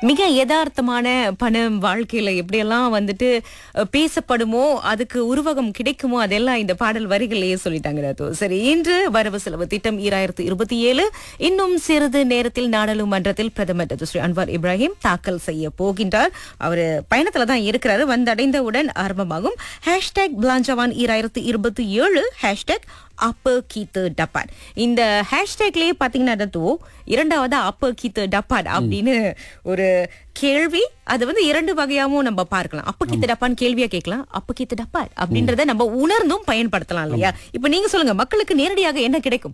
மிக யதார்த்தமான பணம் வாழ்க்கையில எப்படியெல்லாம் வந்துட்டு அஹ், பேசப்படுமோ அதுக்கு உருவகம் கிடைக்குமோ அதெல்லாம் இந்த பாடல் வரிகளிலேயே சொல்லிட்டாங்க ரத்து சரி இன்று வரவு செலவு திட்டம் ஈராயிரத்து இருபத்தி ஏழு இன்னும் சிறிது நேரத்தில் நாடாளுமன்றத்தில் பிரதமர் டத்து ஸ்ரீ அன்வார் இப்ராஹிம் தாக்கல் செய்ய போகின்றார் அவர் பயணத்துல தான் இருக்கிறாரு வந்தடைந்தவுடன் ஆரம்பமாகும் ஹேஷ்டேக் பிளாஞ்சவான் ஈராயிரத்து இருபத்தி ஏழு ஹேஷ்டேக் அப்ப கீத்து டப்பாட் இந்த ஹேஷ்டேக்லயே பாத்தீங்கன்னா ரத்து இரண்டாவது அப்ப கீத்து டப்பாட் அப்படின்னு ஒரு கேள்வி அது வந்து இரண்டு வகையாவும் நம்ம பார்க்கலாம் அப்ப கீத்து டப்பான்னு கேள்வியா கேட்கலாம் அப்ப கீத்து டப்பாட் அப்படின்றத நம்ம உணர்ந்தும் பயன்படுத்தலாம் இல்லையா இப்ப நீங்க சொல்லுங்க மக்களுக்கு நேரடியாக என்ன கிடைக்கும்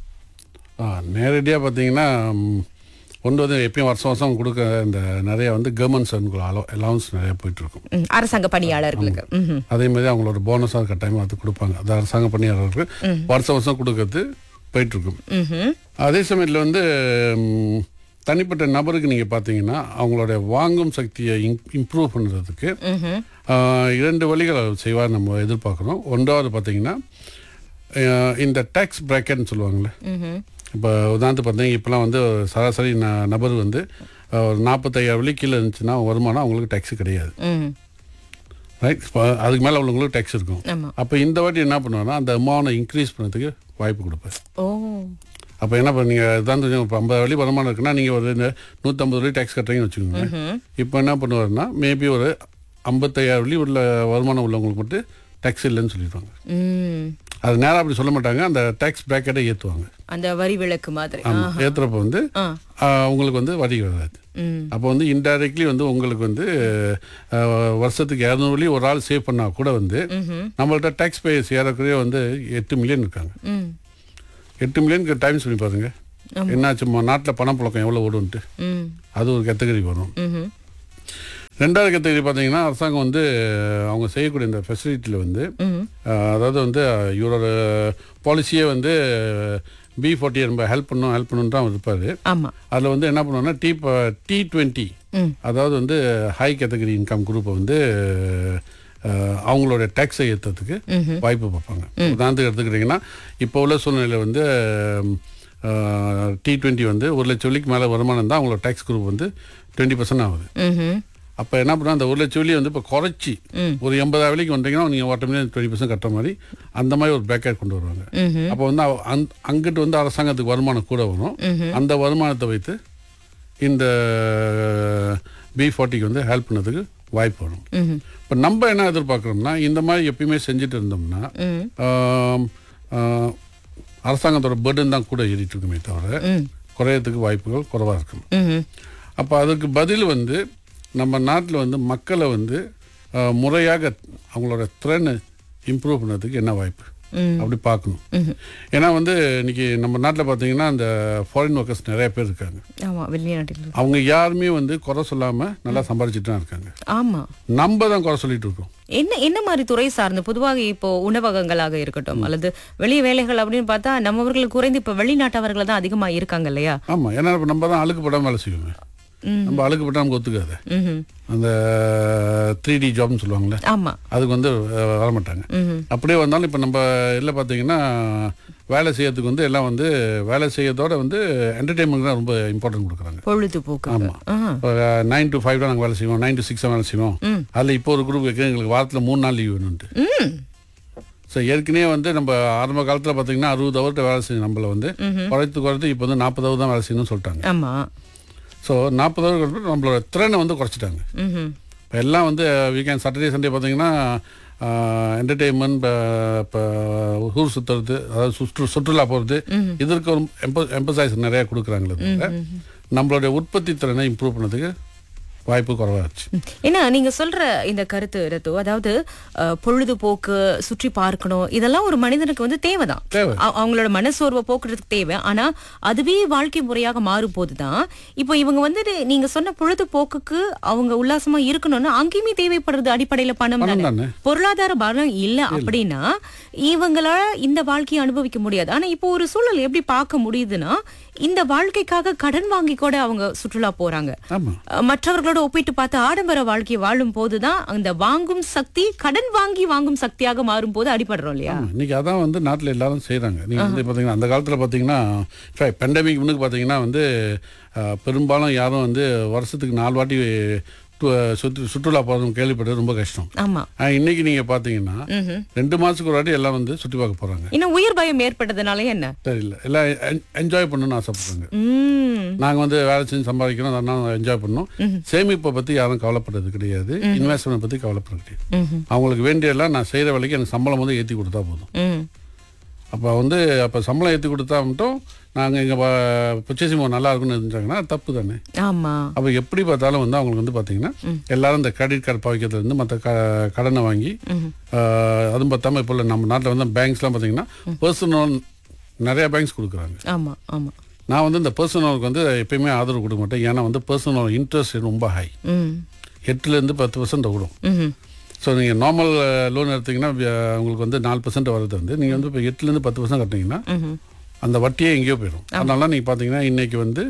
நேரடியாக பார்த்தீங்கன்னா ம், கொண்டு வந்து எப்பயும் வருஷம் வருஷம் கொடுக்க இந்த நிறைய வந்து கவர்மெண்ட்ஸ் அலோ அலவன்ஸ் நிறைய போயிட்டுருக்கும் ம், அரசாங்க பணியாளர்களுக்கு ம்ஹும். அதே மாதிரி அவங்களோட போனஸாக கட்டாயமாக அது கொடுப்பாங்க அது அரசாங்க பணியாளர்களுக்கு வருஷம் வருஷம் கொடுக்கறது போயிட்டுருக்கும் ம்ஹும். அதே சமயத்தில் வந்து ம், தனிப்பட்ட நபருக்கு நீங்கள் பார்த்தீங்கன்னா அவங்களோட வாங்கும் சக்தியை இம்ப்ரூவ் பண்ணுறதுக்கு ம்ஹும். இரண்டு வழிகள் அவர் செய்வார் நம்ம எதிர்பார்க்குறோம் ஒன்றாவது பார்த்தீங்கன்னா அஹ், இந்த டேக்ஸ் ப்ராக்கெட்னு சொல்லுவாங்கள்ல ம்ஹும். இப்போ உதாரணத்துக்கு பார்த்தீங்கன்னா இப்போலாம் வந்து ஒரு சராசரி ந நபர் வந்து அஹ், ஒரு நாற்பத்தையாயிரம் வழி கீழே இருந்துச்சுன்னா வருமானம் அவங்களுக்கு டேக்ஸ் கிடையாது ம். ரைட் அதுக்கு மேலே உள்ளவங்களுக்கு டேக்ஸ் இருக்கும் ஆமா அப்போ இந்த வாட்டி என்ன பண்ணுவாங்கன்னா அந்த அமௌண்ட்டை இன்க்ரீஸ் பண்ணதுக்கு வாய்ப்பு கொடுப்பாரு ஓ அப்போ என்ன பண்ணுங்க தான் இப்போ ஐம்பது வழி வருமானம் இருக்குன்னா நீங்கள் ஒரு இந்த நூற்றம்பது வழி டேக்ஸ் கட்டுறீங்கன்னு வச்சுக்கோங்க ம்ஹும். இப்போ என்ன பண்ணுவாருன்னா மேபி ஒரு ஐம்பத்தையாயிரம் வழி உள்ள வருமானம் உள்ளவங்களுக்கு மட்டும் டேக்ஸ் இல்லைன்னு சொல்லிடுவாங்க ம். அது நேராக அப்படி சொல்ல மாட்டாங்க அந்த டேக்ஸ் ப்ராக்கெட்டை ஏற்றுவாங்க அந்த வரி விளக்கு மாதிரி ஆமாம் ஏற்றுறப்ப வந்து ஆ. ஆஹ், உங்களுக்கு வந்து வரி வராது ம். அப்போ வந்து இன்டைரக்ட்லி வந்து உங்களுக்கு வந்து ஆஹ், வருஷத்துக்கு இரநூறு வழி ஒரு ஆள் சேவ் பண்ணால் கூட வந்து ம்ஹும். நம்மள்ட்ட டேக்ஸ் பேயர்ஸ் ஏறக்குறைய வந்து எட்டு மில்லியன் இருக்காங்க ம். எட்டு மில்லியனுக்கு டைம்ஸ் பண்ணி பாருங்க என்னாச்சு நாட்டில் பணப்புழக்கம் எவ்வளோ ஓடுன்ட்டு ம். அது ஒரு கேட்டகரி வரும் ம்ஹும். ரெண்டாவது கேட்டகரி பார்த்தீங்கன்னா அரசாங்கம் வந்து அவங்க செய்யக்கூடிய இந்த ஃபெசிலிட்டியில் வந்து ம். ஆஹ், அதாவது வந்து இவரோட பாலிசியே வந்து பி ஃபார்ட்டி நம்ம ஹெல்ப் பண்ணணும் ஹெல்ப் பண்ணணும் தான் இருப்பார் ஆமா அதில் வந்து என்ன பண்ணுவாங்கன்னா டி டி டுவெண்ட்டி ம். அதாவது வந்து ஹை கேட்டகரி இன்கம் குரூப்பை வந்து ஆஹ், அவங்களோட டேக்ஸை ஏற்றுறதுக்கு ம்ஹும். வாய்ப்பு பார்ப்பாங்க உதாரணத்துக்கு எடுத்துக்கிட்டிங்கன்னா இப்போ உள்ள சூழ்நிலையில் வந்து டி டுவெண்ட்டி வந்து ஒரு லட்சம் வழிக்கு மேலே வருமானம் தான் அவங்களோட டேக்ஸ் குரூப் வந்து டுவெண்ட்டி பர்சன்ட் ஆகுது ம்ஹும். அப்போ என்ன பண்ணுறோம் அந்த ஒரு லட்சம் வழி வந்து இப்போ குறைச்சி ம். ஒரு எண்பதாயிரம் வழிக்கு வந்தீங்கன்னா நீங்கள் ஆட்டோமேட்டிக் டுவெண்ட்டி பர்சன்ட் கட்டுற மாதிரி அந்த மாதிரி ஒரு பேக்கேட் கொண்டு வருவாங்க ம்ஹும். அப்போ வந்து அவ- அந்த அங்கிட்டு வந்து அரசாங்கத்துக்கு வருமானம் கூட வரும் ம்ஹும். அந்த வருமானத்தை வைத்து இந்த பி ஃபார்ட்டிக்கு வந்து ஹெல்ப் பண்ணதுக்கு வாய்ப்பு வரும் ம்ஹும். இப்போ நம்ம என்ன எதிர்பார்க்குறோம்னா இந்த மாதிரி எப்பயுமே செஞ்சுட்டு இருந்தோம்னா ம். ஆம், ஆ, அரசாங்கத்தோட பேர்டன் தான் கூட ஏறிட்டு இருக்குமே தவிர ம். குறையறதுக்கு வாய்ப்புகள் குறைவாக இருக்கும் ம்ஹும். அப்போ அதுக்கு பதில் வந்து நம்ம நாட்டில் வந்து மக்களை வந்து ஆ, முறையாக அவங்களோட திறனை இம்ப்ரூவ் பண்ணதுக்கு என்ன வாய்ப்பு ம். அப்படி பார்க்கணும் ஏன்னா வந்து இன்னைக்கு நம்ம நாட்டில் பார்த்தீங்கன்னா அந்த ஃபாரின் ஒர்க்கர்ஸ் நிறைய பேர் இருக்காங்க ஆமா வெளிநாட்டில் அவங்க யாருமே வந்து குறை சொல்லாமல் நல்லா சம்பாரிச்சிட்டு தான் இருக்காங்க ஆமா நம்ம தான் குறை சொல்லிட்டு இருக்கோம் என்ன என்ன மாதிரி துறை சார்ந்து பொதுவாக இப்போ உணவகங்களாக இருக்கட்டும் அல்லது வெளி வேலைகள் அப்படின்னு பார்த்தா நம்மவர்கள் குறைந்து இப்ப வெளிநாட்டவர்கள் தான் அதிகமா இருக்காங்க இல்லையா ஆமாம் ஏன்னா இப்ப நம்ம தான் அழுக்குப்படாமல் வேலை செய்வோங்க ம். நம்ம அழுக்குப்பட்டா நமக்கு ஒத்துக்காது ம்ஹும். அந்த த்ரீ டி ஜாப்னு சொல்லுவாங்கள்ல ஆமா அதுக்கு வந்து அஹ், வரமாட்டாங்க ம்ஹும். அப்படியே வந்தாலும் இப்போ நம்ம இதில் பார்த்தீங்கன்னா வேலை செய்யறதுக்கு வந்து எல்லாம் வந்து வேலை செய்யறதோட வந்து என்டர்டெயின்மெண்ட் தான் ரொம்ப இம்பார்ட்டன்ட் கொடுக்குறாங்க பொழுதுபோக்கு ஆமா. ஆ. நைன் டு ஃபைவ் தான் நாங்கள் வேலை செய்வோம் நைன் டு சிக்ஸ் வேலை செய்வோம் ம். அதில் இப்போ ஒரு குரூப் வைக்க எங்களுக்கு வாரத்தில் மூணு நாள் லீவ் வேணும்ட்டு ம். ஸோ ஏற்கனவே வந்து நம்ம ஆரம்ப காலத்தில் பார்த்தீங்கன்னா அறுபது ஹவர்கிட்ட வேலை செய்யும் நம்மள வந்து குறைத்து குறைத்து இப்போ வந்து நாற்பது ஹவர் தான் வேலை செய்யணும்னு சொல்லிட்டாங்க ஆமா ஸோ நாற்பது ஹவர் நம்மளோட திறனை வந்து குறைச்சிட்டாங்க ம்ஹும். இப்போ எல்லாம் வந்து வீக்கெண்ட் சாட்டர்டே சண்டே பார்த்தீங்கன்னா என்டர்டெயின்மெண்ட் இப்போ ஊர் சுற்றுறது அதாவது சுற்று சுற்றுலா போகிறது இதற்கு ஒரு எம்ப எம்பசைஸ் நிறையா கொடுக்குறாங்களே தவிர நம்மளுடைய உற்பத்தி திறனை இம்ப்ரூவ் பண்ணதுக்கு வாய்ப்பு குறைவாச்சு ஏன்னா நீங்க சொல்ற இந்த கருத்து ரத்து அதாவது அஹ், பொழுதுபோக்கு சுற்றி பார்க்கணும் இதெல்லாம் ஒரு மனிதனுக்கு வந்து தேவைதான் தேவை. அவ- அவங்களோட மனசோர்வை போக்குறதுக்கு தேவை ஆனா அதுவே வாழ்க்கை முறையாக மாறும் போதுதான் இப்போ இவங்க வந்துட்டு நீங்க சொன்ன பொழுதுபோக்குக்கு அவங்க உல்லாசமா இருக்கணும்னா அங்கேயுமே தேவைப்படுறது அடிப்படையில பணம் பணம் தானே தானே. பொருளாதார பலம் இல்ல அப்படின்னா இவங்களால இந்த வாழ்க்கையை அனுபவிக்க முடியாது ஆனா இப்போ ஒரு சூழல் எப்படி பார்க்க முடியுதுன்னா இந்த வாழ்க்கைக்காக கடன் வாங்கி கூட அவங்க சுற்றுலா போறாங்க ஆமா அஹ் மற்றவர்களோட ஒப்பிட்டு பார்த்து ஆடம்பர வாழ்க்கை வாழும் போதுதான் அந்த வாங்கும் சக்தி கடன் வாங்கி வாங்கும் சக்தியாக மாறும் போது அடிபடுறோம் இல்லையா ஆமா. இன்னைக்கு அதான் வந்து நாட்டில் எல்லாரும் செய்கிறாங்க நீங்கள் வந்து பார்த்தீங்கன்னா அந்த காலத்தில் பார்த்தீங்கன்னா பெண்டமிக் முன்னுக்கு பார்த்தீங்கன்னா வந்து அஹ், பெரும்பாலும் யாரும் வந்து வருஷத்துக்கு நாலு வாட்டி டு- சுற்று சுற்றுலா போகிறதும் கேள்விப்பட்டது ரொம்ப கஷ்டம் ஆமா ஆனால் இன்னைக்கு நீங்கள் பார்த்தீங்கன்னா ரெண்டு மாதத்துக்கு ஒரு வாட்டி எல்லாம் வந்து சுற்றி பார்க்க போகிறாங்க இன்னும் உயிர் பயம் ஏற்பட்டதுனால என்ன தெரியல எல்லாம் என்ஜாய் பண்ணணும்னு ஆசைப்படுறாங்க உம் நாங்கள் வந்து வேலை செஞ்சு சம்பாதிக்கிறோம் அதனால என்ஜாய் பண்ணோம் சேமிப்பை பற்றி யாரும் கவலைப்படுறது கிடையாது இன்வெஸ்ட்மெண்ட் பற்றி கவலைப்படுறது கிடையாது ம்ஹும். அவங்களுக்கு வேண்டியெல்லாம் நான் செய்கிற வேலைக்கு எனக்கு சம்பளம் வந்து ஏற்றி கொடுத்தா போதும் உம் அப்போ வந்து அப்போ சம்பளம் ஏற்றி கொடுத்தா மட்டும் நாங்கள் இங்கே பர்ச்சேசிங் நல்லா இருக்குன்னு இருந்தாங்கன்னா தப்பு தானே ஆமா அப்போ எப்படி பார்த்தாலும் வந்து அவங்களுக்கு வந்து பார்த்தீங்கன்னா எல்லாரும் இந்த கிரெடிட் கார்டு பாவிக்கிறதுலேருந்து மற்ற க கடனை வாங்கி ஆஹ், அதுவும் பார்த்தாம இப்போ உள்ள நம்ம நாட்டில் வந்து பேங்க்ஸ்லாம் பார்த்தீங்கன்னா பர்சனல் நிறைய பேங்க்ஸ் கொடுக்குறாங்க ஆமா ஆமா நான் வந்து இந்த பர்சனலுக்கு வந்து எப்பயுமே ஆதரவு கொடுக்க மாட்டேன் ஏன்னா வந்து பர்சனல் இன்ட்ரெஸ்ட் ரொம்ப ஹை உம் எட்டுலேருந்து பத்து பர்சன்ட் விடும் ம்ஹும். ஸோ நீங்கள் நார்மல் லோன் எடுத்தீங்கன்னா வி- உங்களுக்கு வந்து நாலு பர்சன்ட் வரது வந்து நீங்கள் வந்து இப்போ எட்டுலேருந்து பத்து பர்சன்ட் கட்டினீங்கன்னா ம்ஹும். அந்த வட்டியே எங்கேயோ போயிடும் அதனால நீங்கள் பார்த்தீங்கன்னா இன்னைக்கு வந்து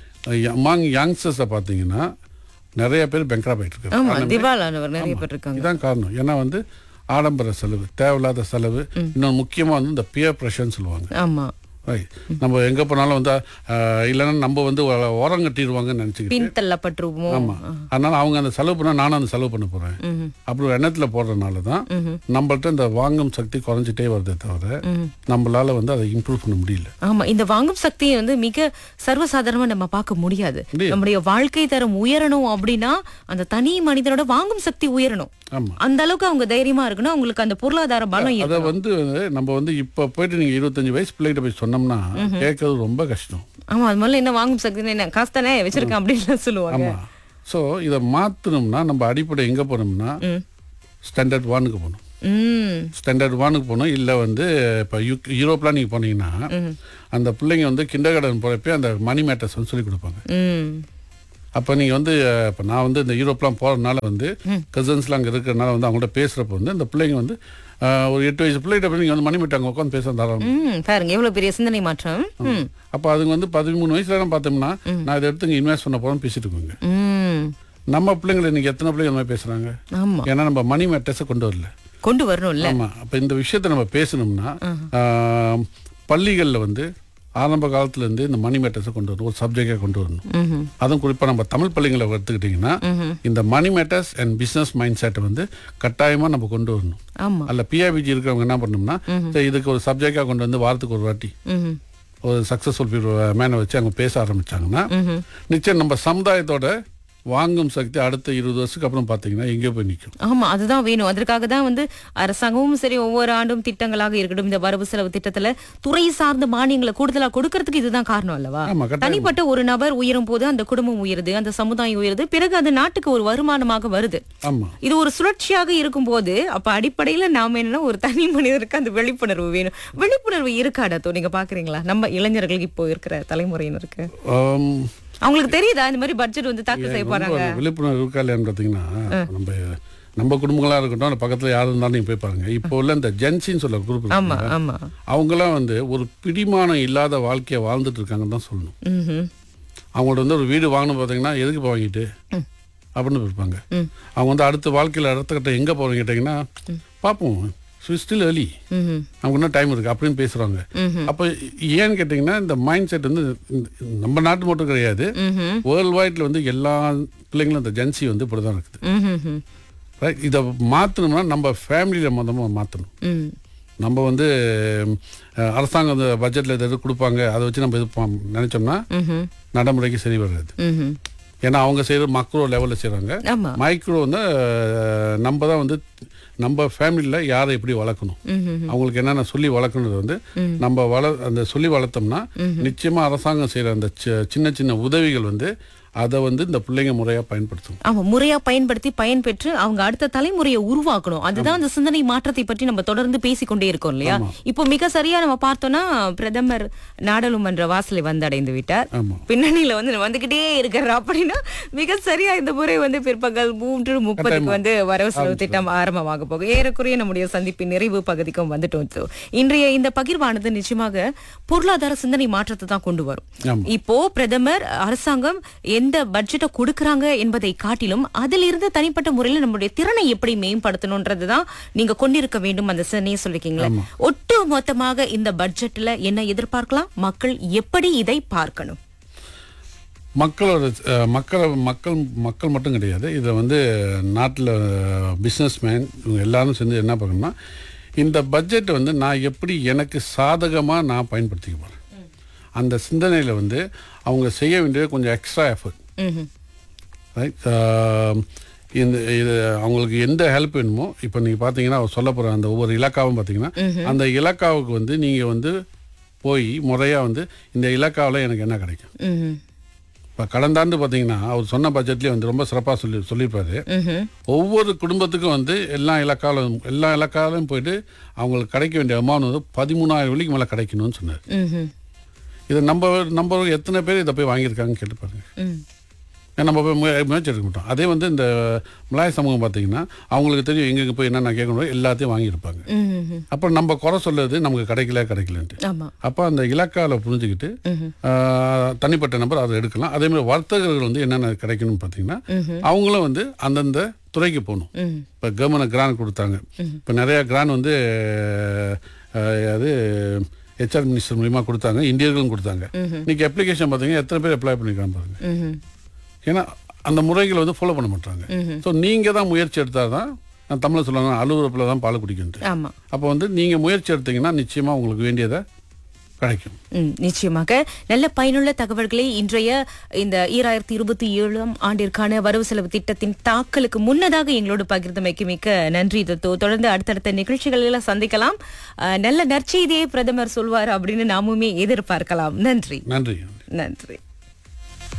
அமாங் யங்ஸ்டர்ஸை பார்த்தீங்கன்னா நிறைய பேர் பெங்க்ரா போயிட்டு இருக்காங்க ஆமா திவாலானவர் நிறைய பேர் இருக்காங்க இதுதான் காரணம் ஏன்னா வந்து ஆடம்பர செலவு தேவையில்லாத செலவு இன்னொன்று முக்கியமாக வந்து இந்த பியர் ப்ரெஷர்னு சொல்லுவாங்க ஆமா Right. நம்ம எங்கே போனாலும் வந்து அஹ், இல்லைன்னா நம்ம வந்து ஒ- ஓரம் கட்டிடுவாங்கன்னு நினச்சிக்கிட்டு பின்தள்ளப்பட்டுருவோம் ஆமாம் அதனால அவங்க அந்த செலவு பண்ணால் நானும் அந்த செலவு பண்ண போகிறேன் ம்ஹும். அப்படி ஒரு எண்ணத்தில் போடுறதுனால தான் நம்மள்ட்ட இந்த வாங்கும் சக்தி குறைஞ்சிட்டே வருதே தவிர நம்மளால வந்து அதை இம்ப்ரூவ் பண்ண முடியல ஆமா இந்த வாங்கும் சக்தியை வந்து மிக சர்வசாதாரணமா நம்ம பார்க்க முடியாது முடியாது. நம்முடைய வாழ்க்கை தரம் உயரணும் அப்படின்னா அந்த தனி மனிதனோட வாங்கும் சக்தி உயரணும் ஆமாம் அந்த அளவுக்கு அவங்க தைரியமா இருக்கணும் அவங்களுக்கு அந்த பொருளாதார பலம் அதை இருக்கணும் வந்து நம்ம வந்து இப்போ போயிட்டு நீங்கள் இருபத்தஞ்சு வயசு பிள்ளைகிட்ட போய் சொன்னோம்னா கேட்கறது ரொம்ப கஷ்டம் ஆமா அது முதல்ல என்ன வாங்கும் சக்தி என்ன காசு தானே வச்சிருக்கேன் அப்படின்னு சொல்லுவாங்க ஆமாம் ஸோ இதை மாற்றணும்னா நம்ம அடிப்படை எங்கே போனோம்னா ம். ஸ்டாண்டர்ட் ஒனுக்கு போகணும் ம் ஸ்டாண்டர்ட் ஒனுக்கு போகணும் இல்லை வந்து இப்போ யூ யூரோப்லாம் நீங்கள் போனீங்கன்னா அந்த பிள்ளைங்க வந்து கிண்டர் கார்டன் போகிறப்ப அந்த மணி மேட்டர்ஸ் வந்து சொல்லி கொடுப்பாங்க ம் அப்போ நீங்கள் வந்து இப்போ நான் வந்து இந்த யூரோப்லாம் போகிறதுனால வந்து கசின்ஸ்லாம் அங்கே இருக்கிறனால வந்து அவங்கள்ட்ட பேசுகிறப்ப வந்து அந்த பிள்ளைங்க வந்து அஹ், ஒரு எட்டு வயசு பிள்ளைகிட்ட போய் நீங்கள் வந்து மணி மேட்டாங்க உட்காந்து பேச தாராளம் ம் பாருங்க எவ்வளவு பெரிய சிந்தனை மாற்றம் ம் அப்போ அதுங்க வந்து பதிமூணு வயசுல பார்த்தோம்னா நான் இதை எடுத்து இங்கே இன்வெஸ்ட் பண்ண போகிறோம்னு பேசிட்டு இருக்கோங்க ம் நம்ம பிள்ளைங்களை இன்னைக்கு எத்தனை பிள்ளைங்க அந்த மாதிரி பேசுகிறாங்க ஆமா ஏன்னா நம்ம மணி மேட்டர்ஸை கொண்டு வரல கொண்டு வரணும்ல ஆமாம் அப்போ இந்த விஷயத்தை நம்ம பேசணும்னா பள்ளிகளில் வந்து ஆரம்ப காலத்துலேருந்து இந்த மணி மேட்டர்ஸை கொண்டு வரணும் ஒரு சப்ஜெக்டாக கொண்டு வரணும் ம்ஹும். அதுவும் குறிப்பாக நம்ம தமிழ் பள்ளிகளை எடுத்துக்கிட்டிங்கன்னா இந்த money matters and business mind செட்டை வந்து கட்டாயமாக நம்ம கொண்டு வரணும் ஆமா அதில் பிஆபிஜி இருக்கிறவங்க என்ன பண்ணணும்னா சரி, இதுக்கு ஒரு சப்ஜெக்டாக கொண்டு வந்து வாரத்துக்கு ஒரு வாட்டி ம்ஹும். ஒரு சக்ஸஸ்ஃபுல் மேனை வச்சு அவங்க பேச ஆரம்பிச்சாங்கன்னா நிச்சயம் நம்ம சமுதாயத்தோட வாங்கும் சக்தி அடுத்த இருபது வருஷத்துக்கு அப்புறம் பார்த்தீங்கன்னா எங்கேயோ போய் நிற்கும் ஆமா அதுதான் வேணும் அதற்காக தான் வந்து அரசாங்கமும் சரி ஒவ்வொரு ஆண்டும் திட்டங்களாக இருக்கட்டும் இந்த வரவு செலவு திட்டத்துல துறை சார்ந்த மானியங்களை கூடுதலா கொடுக்கறதுக்கு இதுதான் காரணம் அல்லவா ஆமா கட்டாயம் தனிப்பட்ட ஒரு நபர் உயரும் போது அந்த குடும்பம் உயருது அந்த சமுதாயம் உயருது பிறகு அது நாட்டுக்கு ஒரு வருமானமாக வருது ஆமாம் இது ஒரு சுழற்சியாக இருக்கும்போது அப்ப அடிப்படையில நாம என்னன்னா ஒரு தனி மனிதருக்கு அந்த விழிப்புணர்வு வேணும் விழிப்புணர்வு இருக்காடா தோ நீங்க பாக்குறீங்களா நம்ம இளைஞர்களுக்கு இப்போ இருக்கிற தலைமுறையினருக்கு அவங்களுக்கு தெரியுதா இந்த மாதிரி பட்ஜெட் வந்து தாக்கல் செய்ய போறாங்க விழிப்புணர்வு இருக்கா இல்லையான்னு பார்த்தீங்கன்னா நம்ம நம்ம குடும்பங்களா இருக்கட்டும் இல்ல பக்கத்துல யார் இருந்தாலும் நீங்க போய் பாருங்க இப்போ உள்ள இந்த ஜென்சின்னு சொல்ல குரூப் ஆமா ஆமா அவங்கெல்லாம் வந்து ஒரு பிடிமானம் இல்லாத வாழ்க்கையை வாழ்ந்துட்டு இருக்காங்கன்னு தான் சொல்லணும் ம்ஹும். அவங்கள்ட்ட வந்து ஒரு வீடு வாங்கணும் பார்த்தீங்கன்னா எதுக்கு இப்போ வாங்கிட்டு அப்படின்னு இருப்பாங்க அவங்க வந்து அடுத்த வாழ்க்கையில் அடுத்த கட்டம் எங்கே போகிறோம் கேட்டிங்கன்னா பார்ப்போம் ஸ்டில் early ம்ஹும். நமக்கு இன்னும் டைம் இருக்குது அப்படின்னு பேசுகிறாங்க அப்போ ஏன்னு கேட்டிங்கன்னா இந்த மைண்ட் செட் வந்து இந்த- நம்ம நாட்டு மட்டும் கிடையாது ம்ஹும். வேர்ல்டு வைட்ல வந்து எல்லா பிள்ளைங்களும் இந்த ஜென்சி வந்து இப்படி தான் இருக்குது ம்ஹும். Right? இதை மாற்றணும்னா நம்ம ஃபேமிலியில் மொத்தமாக மாற்றணும் ம். நம்ம வந்து அஹ், அரசாங்கம் அந்த பட்ஜெட்டில் எதாவது கொடுப்பாங்க அதை வச்சு நம்ம இது ப- நினைச்சோம்னா ம்ஹும். நடைமுறைக்கு சரி வராது ம்ஹும். ஏன்னா அவங்க செய்கிற மக்ரோ லெவலில் செய்கிறாங்க ஆமா மைக்ரோ வந்து அஹ், நம்ம தான் வந்து நம்ம ஃபேமிலியில் யாரை எப்படி வளர்க்கணும் ம்ஹும். அவங்களுக்கு என்னென்ன சொல்லி வளர்க்கணுது வந்து நம்ம வள அந்த சொல்லி வளர்த்தோம்னா நிச்சயமாக அரசாங்கம் செய்கிற அந்த சி- சின்ன சின்ன உதவிகள் வந்து அதை வந்து இந்த பிள்ளைங்க முறையாக பயன்படுத்தும் ஆமா முறையா பயன்படுத்தி பயன்பெற்று அவங்க அடுத்த தலைமுறையை உருவாக்கணும் அதுதான் அந்த சிந்தனை மாற்றத்தை பற்றி நம்ம தொடர்ந்து பேசிக்கொண்டே இருக்கோம் இல்லையா இப்போ மிக சரியா நம்ம பார்த்தோம்னா பிரதமர் நாடாளுமன்ற வாசலை வந்தடைந்து விட்டார் ஆமாம் பின்னணியில வந்து வந்துகிட்டே இருக்கிற அப்படின்னா மிக சரியா இந்த முறை வந்து பிற்பகல் மூன்று முப்பதுக்கு வந்து வரவு செலவு திட்டம் ஆரம்ப ஆரம்பமாக போகும் ஏறக்குறைய நம்முடைய சந்திப்பின் நிறைவு பகுதிக்கும் வந்துட்டோம் தோ. இன்றைய இந்த பகிர்வானது நிச்சயமாக பொருளாதார சிந்தனை மாற்றத்தை தான் கொண்டு வரும் ஆமா. இப்போ பிரதமர் அரசாங்கம் எந்த பட்ஜெட்டை கொடுக்கறாங்க என்பதை காட்டிலும் அதிலிருந்து தனிப்பட்ட முறையில் நம்முடைய திறனை எப்படி மேம்படுத்தணும்ன்றது தான் நீங்க கொண்டிருக்க வேண்டும் அந்த சிந்தனையை சொல்லிருக்கீங்களா ஒட்டு மொத்தமாக இந்த பட்ஜெட்ல என்ன எதிர்பார்க்கலாம் மக்கள் எப்படி இதை பார்க்கணும் மக்களோட அஹ், மக்களை மக்கள் மக்கள் மட்டும் கிடையாது இதை வந்து நாட்டில் பிஸ்னஸ் மேன் இவங்க எல்லாரும் சேர்ந்து என்ன பண்ணணும்னா இந்த பட்ஜெட்டை வந்து நான் எப்படி எனக்கு சாதகமாக நான் பயன்படுத்திக்க போகிறேன் அந்த சிந்தனையில் வந்து அவங்க செய்ய வேண்டியது கொஞ்சம் எக்ஸ்ட்ரா எஃபர்ட் ம்ஹும். ரைட் இந்த இது அவங்களுக்கு எந்த ஹெல்ப் வேணுமோ இப்போ நீங்கள் பார்த்தீங்கன்னா அவர் சொல்ல போகிற அந்த ஒவ்வொரு இலக்காவும் பார்த்தீங்கன்னா அந்த இலக்காவுக்கு வந்து நீங்கள் வந்து போய் முறையாக வந்து இந்த இலக்காவில் எனக்கு என்ன கிடைக்கும் ம்ஹும். இப்போ கடந்த ஆண்டு பார்த்தீங்கன்னா அவர் சொன்ன பட்ஜெட்லேயே வந்து ரொம்ப சிறப்பாக சொல்லி சொல்லியிருப்பாரு ம்ஹும். ஒவ்வொரு குடும்பத்துக்கும் வந்து எல்லா இலக்காலும் எல்லா இலக்காலையும் போயிட்டு அவங்களுக்கு கிடைக்க வேண்டிய அமௌண்ட் வந்து பதிமூணாயிரம் வெள்ளிக்கு மேலே கிடைக்கணும்னு சொன்னார் ம்ஹும். இதை நம்ம நம்ம எத்தனை பேர் இதை போய் வாங்கியிருக்காங்கன்னு கேட்டு பாருங்க ம். ஏன்னா நம்ம போய் முய- முயற்சி எடுக்க மாட்டோம் அதே வந்து இந்த மலாய சமூகம் பார்த்தீங்கன்னா அவங்களுக்கு தெரியும் எங்கெங்க போய் என்னென்ன கேட்கணும் எல்லாத்தையும் வாங்கியிருப்பாங்க ம்ஹும். அப்போ நம்ம குறை சொல்லுறது நமக்கு கிடைக்கல கிடைக்கலன்ட்டு ஆமா அப்போ அந்த இலக்கால புரிஞ்சுக்கிட்டு ஆஹ், தனிப்பட்ட நபர் அதை எடுக்கலாம் அதே மாதிரி வர்த்தகர்கள் வந்து என்னென்ன கிடைக்கணும்னு பார்த்தீங்கன்னா அவங்களும் வந்து அந்தந்த துறைக்கு போகணும் ம். இப்போ கவர்மெண்ட் கிராண்ட் கொடுத்தாங்க இப்போ நிறைய கிராண்ட் வந்து ஆஹ், அது ஹெச்ஆர் மினிஸ்டர் மூலியமா கொடுத்தாங்க இந்தியர்களும் கொடுத்தாங்க இன்னைக்கு அப்ளிகேஷன் பார்த்தீங்கன்னா எத்தனை பேர் அப்ளை பண்ணிக்கிறாங்க பாருங்க ம்ஹும். ஏன்னா அந்த முறைகளை வந்து ஃபாலோ பண்ண மாட்டாங்க ஸோ நீங்கள் தான் முயற்சி எடுத்தால் தான் நான் தமிழில் சொல்லணும் அலுவலகத்தில் தான் பால் குடிக்கணும் ஆமா அப்போ வந்து நீங்கள் முயற்சி எடுத்தீங்கன்னா நிச்சயமாக உங்களுக்கு வேண்டியதை கிடைக்கும் ம், நிச்சயமாக நல்ல பயனுள்ள தகவல்களை இன்றைய இந்த ஈராயிரத்தி இருபத்தி ஏழாம் ஆண்டிற்கான வரவு செலவு திட்டத்தின் தாக்கலுக்கு முன்னதாக எங்களோடு பகிர்ந்தமைக்கு மிக்க நன்றி தத்தோ தொடர்ந்து அடுத்தடுத்த நிகழ்ச்சிகளில் சந்திக்கலாம் அஹ், நல்ல நற்செய்தியை பிரதமர் சொல்வார் அப்படின்னு நாமுமே எதிர்பார்க்கலாம் நன்றி நன்றி நன்றி